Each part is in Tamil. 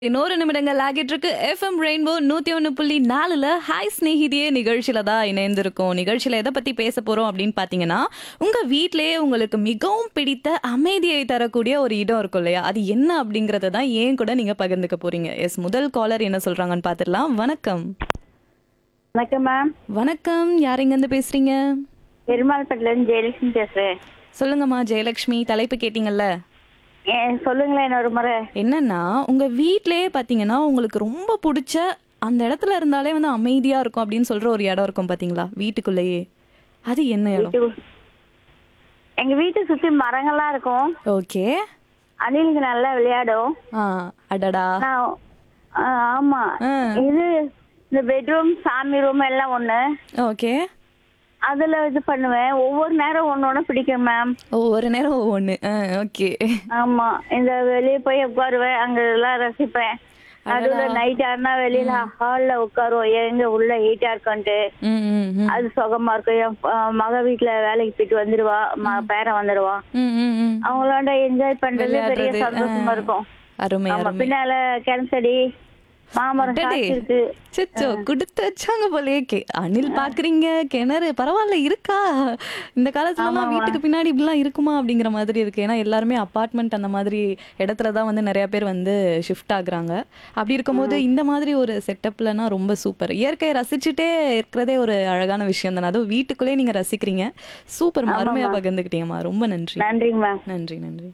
இன்னொரு நிமிடங்கள் ஆகிட்டு இருக்கு எஃப்எம் ரெயின்போ நூத்தி ஒன்று புள்ளி நாலுல ஹாய் ஸ்நேகிதியே நிகழ்ச்சியில தான் இணைந்திருக்கோம் நிகழ்ச்சியில எதை பத்தி பேச போறோம் அப்படின்னு பாத்தீங்கன்னா உங்க வீட்லயே உங்களுக்கு மிகவும் பிடித்த அமைதியை தரக்கூடிய ஒரு இடம் இருக்கும் இல்லையா அது என்ன அப்படிங்கறத தான் ஏன் கூட நீங்க பகிர்ந்துக்க போறீங்க எஸ் முதல் காலர் என்ன சொல்றாங்கன்னு பாத்துடலாம் வணக்கம் வணக்கம் மேம் வணக்கம் யார் இங்க இருந்து பேசுறீங்க பெருமாள்பட்டிலேருந்து ஜெயலட்சுமி பேசுறேன் சொல்லுங்கம்மா ஜெயலட்சுமி தலைப்பு கேட்டீங்கல்ல ஏன் சொல்லுங்களேன் இன்னொரு முறை என்னன்னா உங்க வீட்லயே பாத்தீங்கன்னா உங்களுக்கு ரொம்ப பிடிச்ச அந்த இடத்துல இருந்தாலே வந்து அமைதியா இருக்கும் அப்படின்னு சொல்ற ஒரு இடம் இருக்கும் பாத்தீங்களா வீட்டுக்குள்ளேயே அது என்ன இடம் வீட்டு- எங்க வீட்டை சுத்தி மரங்கள்லாம் இருக்கும் ஓகே அணிலுங்க நல்லா விளையாடும் ஆ அடடா நான் ஆ, ஆமா ஆ. இது இந்த பெட்ரூம் சாமி ரூம் எல்லாம் ஒண்ணு ஓகே அதுல இது பண்ணுவேன் ஒவ்வொரு நேரம் ஒன்னொன்னு பிடிக்கும் மேம் ஒவ்வொரு நேரம் ஒவ்வொன்று ஆ ஓகே ஆமா இந்த வெளியே போய் உட்காருவேன் அங்க எல்லாம் ரசிப்பேன் நடுவுல நைட் ஆனா வெளியில ஹால்ல உட்காருவோம் எங்க உள்ள ஹீட்டா இருக்கான்ட்டு ம் ம் ம் அது சுகமா இருக்கும் என் ப- மக வீட்டுல வேலைக்கு போயிட்டு வந்துருவா ம- பேரன் வந்துருவான் ம் ம் ம் அவங்களோட என்ஜாய் பண்றது பெரிய விளையாடுறது, சந்தோஷமா ஆ. இருக்கும் அருமை ஆமா அருமை பின்னால கிணச்செடி மாமரம் அடடே. காய்ச்சி இருக்கு சிச்சோ கொடுத்து வச்சாங்க போலயே கே அணில் பாக்குறீங்க கிணறு பரவாயில்ல இருக்கா இந்த காலத்துலலாம் வீட்டுக்கு பின்னாடி இப்படிலாம் இருக்குமா அப்படிங்கிற மாதிரி இருக்கு ஏன்னா எல்லாருமே அப்பார்ட்மெண்ட் அந்த மாதிரி இடத்துல தான் வந்து நிறைய பேர் வந்து ஷிஃப்ட் ஆகுறாங்க அப்படி இருக்கும்போது இந்த மாதிரி ஒரு செட்டப்லனா ரொம்ப சூப்பர் இயற்கையை ரசிச்சுட்டே இருக்கிறதே ஒரு அழகான விஷயம் தானே அதுவும் வீட்டுக்குள்ளே நீங்க ரசிக்கிறீங்க சூப்பர் அருமையா பகிர்ந்துக்கிட்டீங்கம்மா ரொம்ப நன்றி நன்றிங்க மேம் நன்றி நன்றி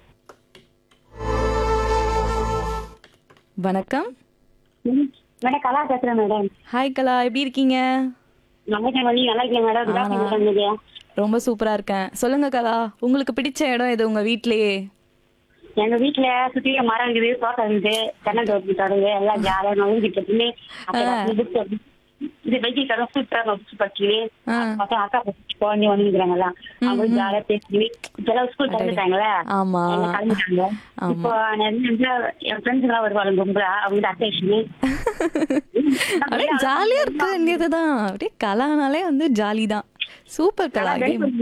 வணக்கம் மேடம் கலா பேசுறேன் மேடம் ஹாய் கலா எப்படி இருக்கீங்க வணக்கம் வழி நல்லா இருக்கேன் மேடம் ரொம்ப சூப்பரா இருக்கேன் சொல்லுங்க கலா உங்களுக்கு பிடிச்ச இடம் எது உங்க வீட்லயே எங்க வீட்டுல சுத்தி மரம் இருக்குது தோட்டம் இருக்குது தென்னை தோப்பு தொடங்கு எல்லாம் ஜாலியா நோங்கிட்டு இருக்குன்னு இது வெஜி கடை சூப்பரா பச்சு பக்கம் அக்கா பச்சு குழந்தை வந்துக்கிறாங்களா அவங்க ஜாலியா பேசி இப்பெல்லாம் ஸ்கூல் திறந்துட்டாங்களே ஆமா எல்லாம் கிளம்பிட்டாங்க இப்போ நிறைய என் ஃப்ரெண்ட்ஸ் எல்லாம் வருவாங்க கும்பலா அவங்க அட்டேஷன் அப்படியே ஜாலியா இருக்கு வேண்டியதுதான் அப்படியே கலானாலே வந்து ஜாலி தான் super Kala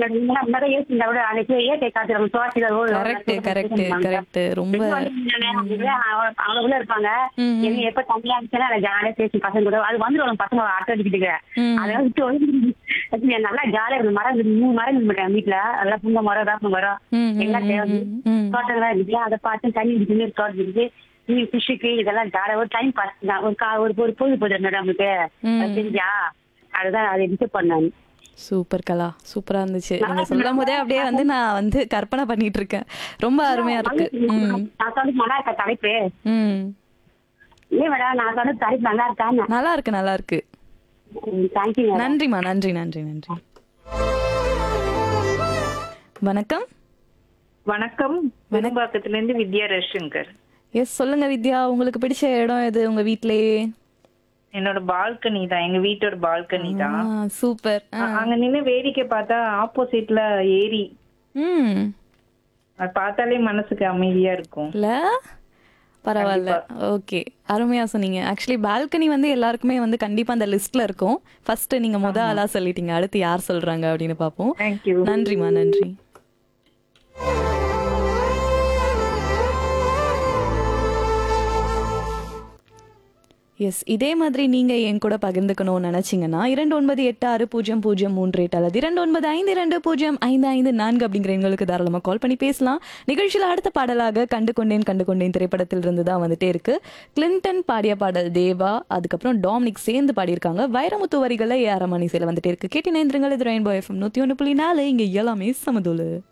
correct correct correct ரொம்ப அவங்களுக்குள்ள இருப்பாங்க ம். என்ன எப்ப தனியா இருந்துச்சுன்னா நான் ஜாலியா பேசி பசங்க கூட அது வந்துடும் பசங்க அட்டை அடிக்கிட்டு ம். அதெல்லாம் விட்டு ஒதுங்கிடுது. நல்லா ஜாலியா இருக்கு மரம் இருக்குது. மூணு மரம் இருக்கு வீட்டுல நல்லா புங்க மரம் வேப்ப மரம் ம், ம், எல்லாம் தேவை ம், ம். தோட்டங்கள்லாம் இருக்குது அதை பார்த்து தண்ணி இருக்குது நீர் தோட்டம் இருக்குது நீ ஃபிஷ்ஷுக்கு இதெல்லாம் ஜாலியா ஒரு டைம் பாஸ் தான் ஒரு கா ஒரு ஒரு பொழுது போதும் மேடம் நமக்கு ம். அது தெரிஞ்சா அதுதான் அதை இது பண்ணாங்க சூப்பர் கலா சூப்பரா இருந்துச்சு நீங்க சொல்லும் போதே அப்படியே வந்து நான் வந்து கற்பனை பண்ணிட்டு இருக்கேன் ரொம்ப அருமையா இருக்கு ம் நான் சொன்னது நல்லா இருக்கா தலைப்பு ம் இல்ல மேடம் நான் சொன்னது தலைப்பு நல்லா இருக்கான்னு நல்லா இருக்கு நல்லா இருக்கு தேங்க்யூ மேடம் நன்றிம்மா நன்றி நன்றி நன்றி வணக்கம் வணக்கம் விரும்பாக்கத்துல இருந்து வித்யா ரவிசங்கர் எஸ் சொல்லுங்க வித்யா உங்களுக்கு பிடிச்ச இடம் எது உங்க வீட்லயே என்னோட பால்கனி தான் எங்க வீட்டோட பால்கனி தான் சூப்பர் அ- அங்க நின்னு வேடிக்கை பார்த்தா ஆப்போசிட்ல ஏரி ம் அது பார்த்தாலே மனசுக்கு அமைதியா இருக்கும் இல்ல பரவாயில்ல ஓகே அருமையா சொன்னீங்க ஆக்சுவலி பால்கனி வந்து எல்லாருக்குமே வந்து கண்டிப்பா அந்த லிஸ்ட்ல இருக்கும் ஃபர்ஸ்ட் நீங்க முத ஆளா சொல்லிட்டீங்க அடுத்து யார் சொல்றாங்க அப்படின்னு பாப்போம் தேங்க்யூ நன்றிம்மா நன்றி எஸ் இதே மாதிரி நீங்க என் கூட பகிர்ந்துக்கணும்னு நினைச்சீங்கன்னா இரண்டு ஒன்பது எட்டு ஆறு பூஜ்ஜியம் பூஜ்ஜியம் மூன்று எட்டு அல்லது இரண்டு ஒன்பது ஐந்து இரண்டு பூஜ்ஜியம் ஐந்து ஐந்து நான்கு அப்படிங்கிற எங்களுக்கு தாராளமாக கால் பண்ணி பேசலாம் நிகழ்ச்சியில் அடுத்த பாடலாக கண்டு கொண்டேன் கண்டு கொண்டேன் திரைப்படத்தில் இருந்து தான் வந்துட்டே இருக்கு கிளின்டன் பாடிய பாடல் தேவா அதுக்கப்புறம் டாமினிக் சேர்ந்து பாடியிருக்காங்க வைரமுத்து வரிகளில் ஏஆர் ரமணி சேல வந்துட்டே இருக்கு கேட்டி நேந்திரங்கள் இது ரெயின்போ எஃப்எம் நூற்றி ஒன்று புள்ளி நாலு இங்கே எல்லாமே சமதுலு